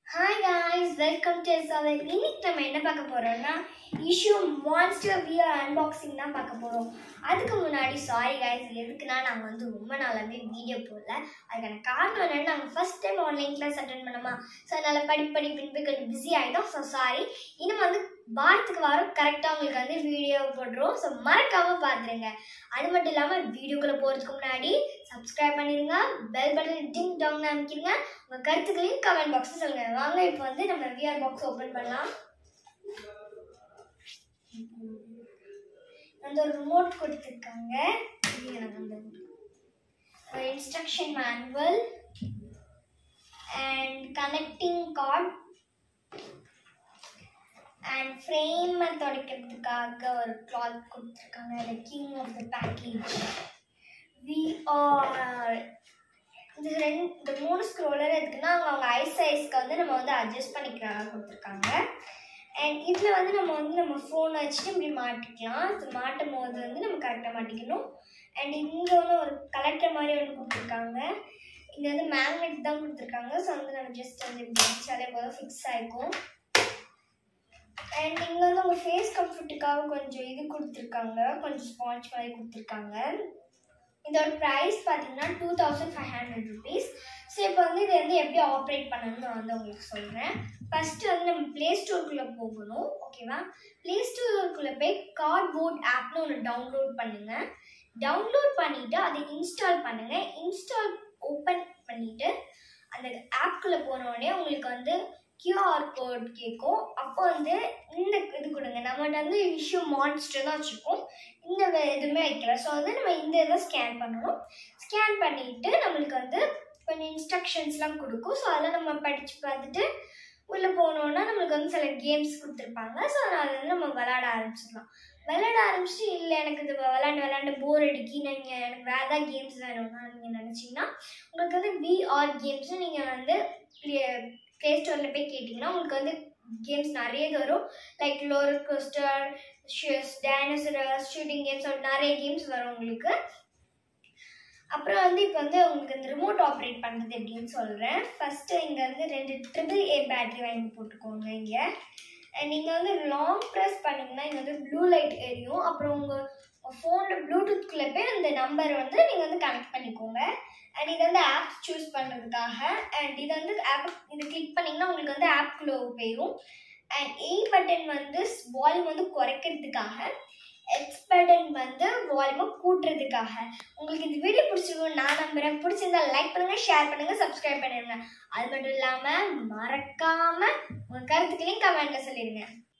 hi guys welcome to சவர் இன்னைக்கு நம்ம என்ன பார்க்க போறோம்னா இஷ்யூ மான்ஸ்டர் வியர் அன்பாக்சிங் தான் பார்க்க போறோம் அதுக்கு முன்னாடி சாரி guys எதுக்குன்னா நாங்கள் வந்து ரொம்ப நாளாவே வீடியோ போடல அதுக்கான காரணம் என்னன்னா நாங்கள் first time online class attend பண்ணோமா ஸோ அதனால படி படி பின்பு கொஞ்சம் பிஸி ஆகிட்டோம் ஸோ சாரி இன்னும் வந்து வாரத்துக்கு வாரம் கரெக்டாக உங்களுக்கு வந்து வீடியோ போடுறோம் ஸோ மறக்காம பார்த்துருங்க அது மட்டும் இல்லாமல் வீடியோக்குள்ளே போகிறதுக்கு முன்னாடி சப்ஸ்கிரைப் பண்ணிடுங்க பெல் பட்டன் டிங் டாங் அமைக்கிடுங்க உங்கள் கருத்துக்களையும் கமெண்ட் பாக்ஸில் சொல்லுங்கள் வாங்க இப்போ வந்து நம்ம விஆர் பாக்ஸ் ஓப்பன் பண்ணலாம் வந்து ஒரு ரிமோட் கொடுத்துருக்காங்க இது எனக்கு வந்து ஒரு instruction manual and connecting card and ஃப்ரேமை துடைக்கிறதுக்காக ஒரு கிளாத் கொடுத்துருக்காங்க the king of the package we are இந்த ரெண்டு இந்த மூணு ஸ்க்ரோலர் எதுக்குன்னா அவங்க அவங்க ஐ சைஸ்க்கு வந்து நம்ம வந்து அட்ஜஸ்ட் பண்ணிக்க கொடுத்துருக்காங்க அண்ட் இதில் வந்து நம்ம வந்து நம்ம ஃபோனை வச்சுட்டு இப்படி மாட்டிக்கலாம் இது மாட்டும் போது வந்து நம்ம கரெக்டாக மாட்டிக்கணும் அண்ட் இங்கே வந்து ஒரு கலெக்டர் மாதிரி ஒன்று கொடுத்துருக்காங்க இங்கே வந்து மேக்னெட் தான் கொடுத்துருக்காங்க ஸோ வந்து நம்ம ஜஸ்ட் வந்து இப்படி வச்சாலே போதும் ஃபிக்ஸ் ஆகிக்கும் அண்ட் இங்கே வந்து உங்கள் ஃபேஸ் கம்ஃபர்ட்டுக்காக கொஞ்சம் இது கொடுத்துருக்காங்க கொஞ்சம் ஸ்பாஞ்ச் மாதிரி கொடுத்துருக்காங்க இதோட ப்ரைஸ் பார்த்தீங்கன்னா two thousand five hundred rupees so இப்போ வந்து இதை வந்து எப்படி ஆப்ரேட் பண்ணணும்னு நான் வந்து உங்களுக்கு சொல்கிறேன் ஃபஸ்ட்டு வந்து நம்ம ப்ளே ஸ்டோருக்குள்ளே போகணும் ஓகேவா ப்ளே ஸ்டோருக்குள்ளே போய் கார்ட்போர்ட் ஆப்னு ஒன்று டவுன்லோட் பண்ணுங்கள் டவுன்லோட் பண்ணிவிட்டு அதை இன்ஸ்டால் பண்ணுங்கள் இன்ஸ்டால் ஓப்பன் பண்ணிவிட்டு அந்த ஆப்குள்ளே போனோடனே உங்களுக்கு வந்து கியூஆர் கோட் கேட்கும் அப்போ வந்து இந்த இது கொடுங்க நம்மகிட்ட வந்து இஷ்யூ மான்ஸ்டர் தான் வச்சுருக்கோம் இந்த வே- எதுவுமே வைக்கல ஸோ வந்து நம்ம இந்த இதை ஸ்கேன் பண்ணணும் ஸ்கேன் பண்ணிட்டு நம்மளுக்கு வந்து கொஞ்சம் இன்ஸ்ட்ரக்ஷன்ஸ்லாம் கொடுக்கும் ஸோ அதெல்லாம் நம்ம படித்து பார்த்துட்டு உள்ளே போனோன்னா நம்மளுக்கு வந்து சில கேம்ஸ் கொடுத்துருப்பாங்க ஸோ அதை வந்து நம்ம விளையாட ஆரம்பிச்சிடலாம் விளையாட ஆரம்பிச்சு இல்லை எனக்கு இது விளையாண்டு விளையாண்டு போர் அடிக்கி நீங்கள் எனக்கு வேறு ஏதாவது கேம்ஸ் வேணும்னா நீங்கள் நினச்சிங்கன்னா உங்களுக்கு வந்து விஆர் கேம்ஸ் நீங்கள் வந்து ப்ளே ஸ்டோரில் போய் கேட்டிங்கன்னா உங்களுக்கு வந்து கேம்ஸ் நிறைய வரும் லைக் லோரர் கோஸ்டர் ஷூஸ் டைனோசரஸ் ஷூட்டிங் கேம்ஸ் நிறைய கேம்ஸ் வரும் உங்களுக்கு அப்புறம் வந்து இப்போ வந்து உங்களுக்கு இந்த ரிமோட் ஆப்ரேட் பண்ணுறது எப்படின்னு சொல்கிறேன் ஃபஸ்ட்டு இங்கே வந்து ரெண்டு ட்ரிபிள் ஏ பேட்டரி வாங்கி போட்டுக்கோங்க இங்கே நீங்கள் வந்து லாங் ப்ரெஸ் பண்ணிங்கன்னா இங்கே வந்து ப்ளூ லைட் எரியும் அப்புறம் உங்கள் ஃபோனில் ப்ளூடூத்குள்ளே போய் அந்த நம்பர் வந்து நீங்கள் வந்து கனெக்ட் பண்ணிக்கோங்க அண்ட் இது வந்து ஆப் சூஸ் பண்ணுறதுக்காக அண்ட் இது வந்து ஆப் இது கிளிக் பண்ணிங்கன்னா உங்களுக்கு வந்து ஆப்குள்ளே போயிடும் அண்ட் ஏ பட்டன் வந்து வால்யூம் வந்து குறைக்கிறதுக்காக எக்ஸ் பட்டன் வந்து வால்யூமை கூட்டுறதுக்காக உங்களுக்கு இந்த வீடியோ பிடிச்சிருக்கும் நான் நம்புறேன் பிடிச்சிருந்தா லைக் பண்ணுங்க ஷேர் பண்ணுங்க சப்ஸ்கிரைப் பண்ணிடுங்க அது மட்டும் இல்லாமல் மறக்காம உங்க கருத்துக்களையும் கமெண்ட்ல சொல்லிடுங்க